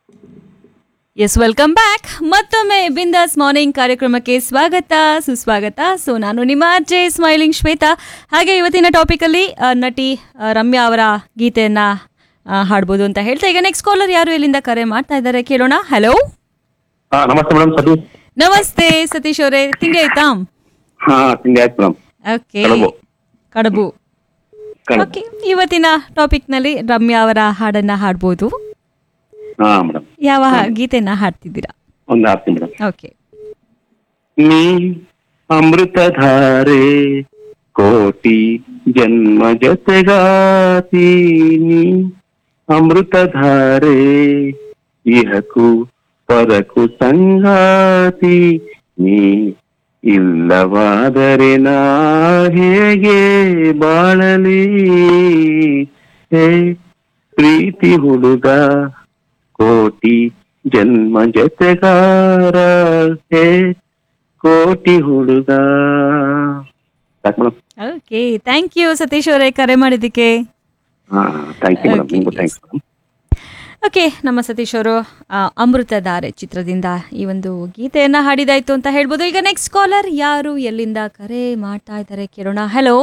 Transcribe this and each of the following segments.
S welcome back ಮತ್ತೊಮ್ಮೆ ಬಿಂದಾಸ್ morning ಕಾರ್ಯಕ್ರಮಕ್ಕೆ ಸ್ವಾಗತ ಸುಸ್ವಾಗತ ಸೊ ನಾನು ನಿಮ್ಮ ಜೆ ಸ್ಮೈಲಿಂಗ್ ಶ್ವೇತಾ ಹಾಗೆ ಇವತ್ತಿನ ಟಾಪಿಕಲ್ಲಿ ಆ, ನಟಿ ಆ, ರಮ್ಯಾ ಅವರ ಗೀತೆಯನ್ನ ಆ, ಹಾಡ್ಬೋದು ಅಂತ ಹೇಳ್ತಾ ಈಗ ನೆಕ್ಸ್ಟ್ ಕಾಲರ್ ಯಾರು ಎಲ್ಲಿಂದ ಕರೆ ಮಾಡ್ತಾ ಇದ್ದಾರೆ ಕೇಳೋಣ ಹಲೋ ಹಾ ನಮಸ್ತೆ ಮೇಡಮ್ ಸತೀಶ್ ನಮಸ್ತೆ ಸತೀಶ್ ಅವರೇ ತಿಂಡಿ ಆಯ್ತಾ ಹಾ ತಿಂಡಿ ಆಯ್ತು ಮೇಡಮ್ ಓಕೆ ಕಡಬು. ಕಡಬು ಕಣ್ ಓಕೆ ಇವತ್ತಿನ ಟಾಪಿಕ್ನಲ್ಲಿ ರಮ್ಯಾ ಅವರ ಹಾಡನ್ನ ಹಾಡ್ಬೋದು ಹಾ ಮೇಡಮ್ ಯಾವ ಗೀತೆಯನ್ನ ಹಾಡ್ತಿದ್ದೀರಾ ಒಂದು ಆರ್ತಿ ಮೇಡಮ್ ಓಕೆ ನೀ ಅಮೃತಧಾರೆ ಕೋಟಿ ಜನ್ಮ ಜೊತೆಗಾತೀನಿ ಅಮೃತಧಾರೆ ಇಹಕು ಪರಕು ಸಂಗಾತಿ ನೀ ಇಲ್ಲವಾದರೆ ನಾ ಹೇಗೆ ಬಾಳಲಿ ಹೇ ಪ್ರೀತಿ ಹುಡುಗ ಕೋಟಿ ಜನ್ಮ ಜೊತೆಗಾರ ಹೇ ಕೋಟಿ ಹುಡುಗ ಸಾಕು madam okay thank you Satish ಅವರೇ ಕರೆ ಮಾಡಿದ್ದಕ್ಕೆ ಹಾ ಥ್ಯಾಂಕ್ ಯು ಮೇಡಮ್ Okay, ನಿಮಗೂ yes. ಥ್ಯಾಂಕ್ಸ್ ಮೇಡಮ್ ಓಕೆ ನಮ್ಮ ಸತೀಶ್ ಅವರು ಆ, ಅಮೃತಧಾರೆ ಚಿತ್ರದಿಂದ ಈ ಒಂದು ಗೀತೆಯನ್ನ ಹಾಡಿದಾಯ್ತು ಅಂತ ಹೇಳ್ಬೋದು ಈಗ ನೆಕ್ಸ್ಟ್ ಕಾಲರ್ ಯಾರು ಎಲ್ಲಿಂದ ಕರೆ ಮಾಡ್ತಾ ಇದ್ದಾರೆ ಕೇಳೋಣ ಹಲೋ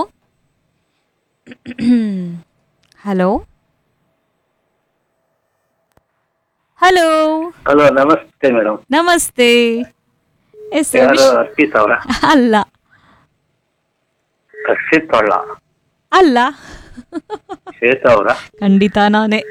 ಹಲೋ ಹಲೋ ಹಲೋ ನಮಸ್ತೆ ಮೇಡಮ್ ನಮಸ್ತೆ ಎಸ್ ಯಾರು ಅರ್ಪಿತ್ ಅವರ ಅಲ್ಲ ಅರ್ಷಿತ್ ಅವಳ ಅಲ್ಲ ಶ್ವೇತಾ ಅವರ ಖಂಡಿತ ನಾನೇ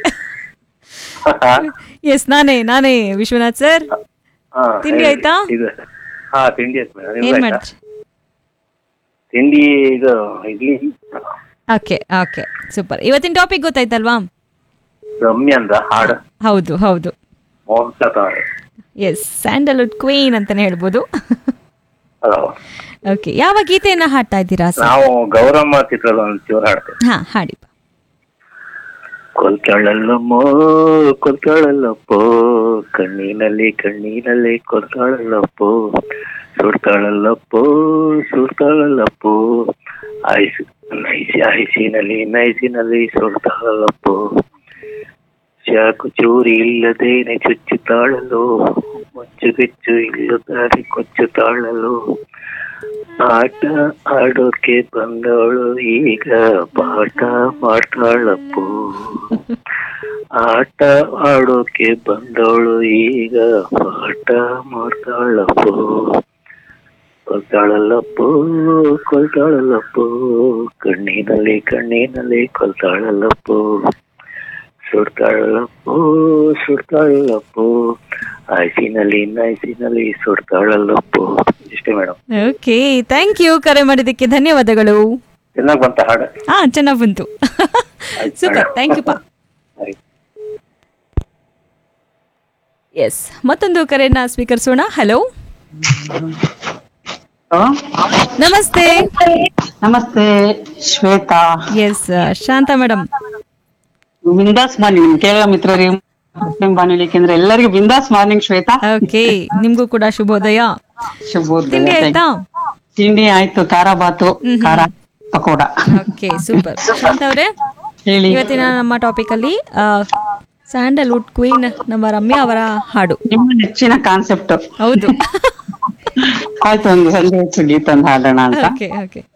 ಎಸ್ ನಾನೇ ನಾನೇ ವಿಶ್ವನಾಥ್ ಸರ್ ತಿಂಡಿ ಆಯ್ತಾ? ಇದು ಹಾ ತಿಂಡಿ ಆಯ್ತು ಮೇಡಮ್ ಏನ್ ಮಾಡಿದ್ರಿ ತಿಂಡಿ ಇದು ಇಡ್ಲಿ ಓಕೆ ಓಕೆ ಸೂಪರ್ ಇವತ್ತಿನ ಟಾಪಿಕ್ ಗೊತ್ತಾಯ್ತಲ್ವಾ ರಮ್ಯ ಅಂದ ಹಾಡು ಹೌದು ಹೌದು ಮೋಹನ್ ಅವರೇ ಎಸ್ ಸ್ಯಾಂಡಲ್ವುಡ್ ಕ್ವೀನ್ ಅಂತಾನೆ ಹೇಳ್ಬೋದು ಹಲೋ ಓಕೆ ಯಾವ ಗೀತೆಯನ್ನ ಹಾಡ್ತಾ ಇದ್ದೀರಾ ಸರ್ ನಾವು ಗೌರಮ್ಮ ಚಿತ್ರದ ಒಂದು ಚೂರು ಹಾಡ್ತೇವೆ ಹಾ ಹಾಡಿ ಕೊಲ್ತಾಳಲ್ಲಮ್ಮೋ ಕೊಲ್ತಾಳಲ್ಲಪ್ಪೋ ಕಣ್ಣಿನಲ್ಲಿ ಕಣ್ಣಿನಲ್ಲಿ ಕೊಲ್ತಾಳಲ್ಲಪ್ಪೋ ಸುಡ್ತಾಳಲ್ಲಪ್ಪೋ ಸುಡ್ತಾಳಲ್ಲಪ್ಪೋ ಆಯ್ಸು ನೈಸಿ ಆಯ್ಸಿನಲ್ಲಿ ನೈಸಿನಲ್ಲಿ ಸುಡ್ತಾಳಲ್ಲಪ್ಪೋ ಚಾಕು ಚೂರಿ ಇಲ್ಲದೇನೆ ಚುಚ್ಚುತ್ತಾಳಲು ಮುಚ್ಚುಗಿಚ್ಚು ಇಲ್ಲದಾರಿ ಕೊಚ್ಚುತ್ತಾಳಲು ಆಟ ಆಡೋಕೆ ಬಂದವಳು ಈಗ ಪಾಠ ಮಾಡ್ತಾಳಪ್ಪು ಆಟ ಆಡೋಕೆ ಬಂದವಳು ಈಗ ಪಾಠ ಮಾಡ್ತಾಳಪ್ಪು ಕೊಲ್ತಾಳಲ್ಲಪ್ಪು ಕೊಲ್ತಾಳಲ್ಲಪ್ಪು ಕಣ್ಣಿನಲ್ಲಿ ಕಣ್ಣಿನಲ್ಲಿ ಕೊಲ್ತಾಳಲ್ಲಪ್ಪು ಸುಡ್ತಾಳಲ್ಲಪ್ಪು ಸುಡ್ತಾಳಲ್ಲಪ್ಪು ಆಯ್ಸಿನಲ್ಲಿ ನೈಸಿನಲ್ಲಿ ಸುಡ್ತಾಳಲ್ಲಪ್ಪು ಇಷ್ಟೇ ಮೇಡಮ್ ಓಕೆ ಥ್ಯಾಂಕ್ ಯು ಕರೆ ಮಾಡಿದ್ದಕ್ಕೆ ಧನ್ಯವಾದಗಳು ಚೆನ್ನಾಗಿ ಬಂತ ಹಾಡು ಹಾ ಚೆನ್ನಾಗಿ ಬಂತು ಸೂಪರ್ ಥ್ಯಾಂಕ್ ಯು ಪಾ ಆಯ್ತು. ಎಸ್ ಮತ್ತೊಂದು ಕರೆಯನ್ನ ಸ್ವೀಕರಿಸೋಣ ಹಲೋ ನಮಸ್ತೆ ನಮಸ್ತೆ ಶ್ವೇತಾ ಎಸ್ ಶಾಂತ ಮೇಡಮ್ ಬಿಂದಾಸ್ ಮಾರ್ನಿಂಗ್ ನಿಮ್ ಕೇರಳ ಮಿತ್ರರಿಗೆ ಎಫ್ಎಂ ಬಾನುಲಿ ಕೇಂದ್ರ ಎಲ್ಲರಿಗೂ ಬಿಂದಾಸ್ ಮಾರ್ನಿಂಗ್ ಶ್ವೇತಾ ಓಕೆ ನಿಮ್ಗೂ ಕೂಡ ಶುಭೋದಯ ಶುಭೋದಯ ತಿಂಡಿ ಆಯ್ತಾ ತಿಂಡಿ ಆಯ್ತು ಖಾರ ಬಾತು ಖಾರ ಪಕೋಡ ಓಕೆ ಸೂಪರ್ ಶಾಂತ ಅವರೇ ಹೇಳಿ ಇವತ್ತಿನ ನಮ್ಮ ಟಾಪಿಕ್ ಅಲ್ಲಿ ಸ್ಯಾಂಡಲ್ವುಡ್ ಕ್ವೀನ್ ನಮ್ಮ ರಮ್ಯಾ ಅವರ ಹಾಡು ನಿಮ್ಮ ನೆಚ್ಚಿನ ಕಾನ್ಸೆಪ್ಟ್ ಹೌದು ಆಯ್ತು ಒಂದು ಸಂದೇಶ ಗೀತ ಒಂದು ಹಾಡೋಣ ಅಂತ ಓಕೆ ಓಕೆ